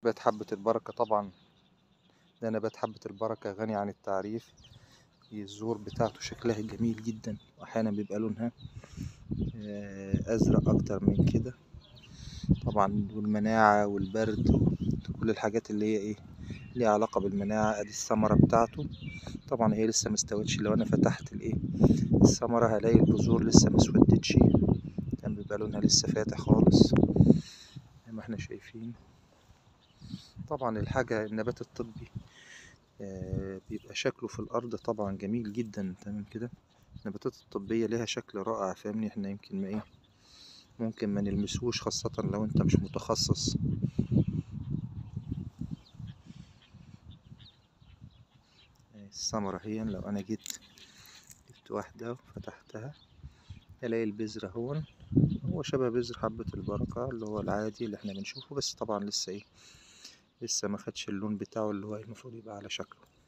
نبات حبة البركة طبعا ده نبات حبة البركة غني عن التعريف الزهور بتاعته شكلها جميل جدا وأحيانا بيبقى لونها آه، أزرق أكتر من كده طبعا والمناعة والبرد وكل الحاجات اللي هي إيه ليها علاقة بالمناعة أدي الثمرة بتاعته طبعا هي لسه مستوتش لو أنا فتحت الإيه الثمرة هلاقي البذور لسه مسودتش كان بيبقى لونها لسه فاتح خالص زي ما احنا شايفين طبعا الحاجة النبات الطبي آه، بيبقى شكله في الأرض طبعا جميل جدا تمام كده النباتات الطبية ليها شكل رائع فاهمني احنا يمكن ما ايه ممكن ما نلمسوش خاصة لو انت مش متخصص آه، الثمرة هي لو انا جيت جبت واحدة وفتحتها الاقي البذر اهون هو شبه بذر حبة البركة اللي هو العادي اللي احنا بنشوفه بس طبعا لسه ايه لسه ما خدش اللون بتاعه اللي هو المفروض يبقى على شكله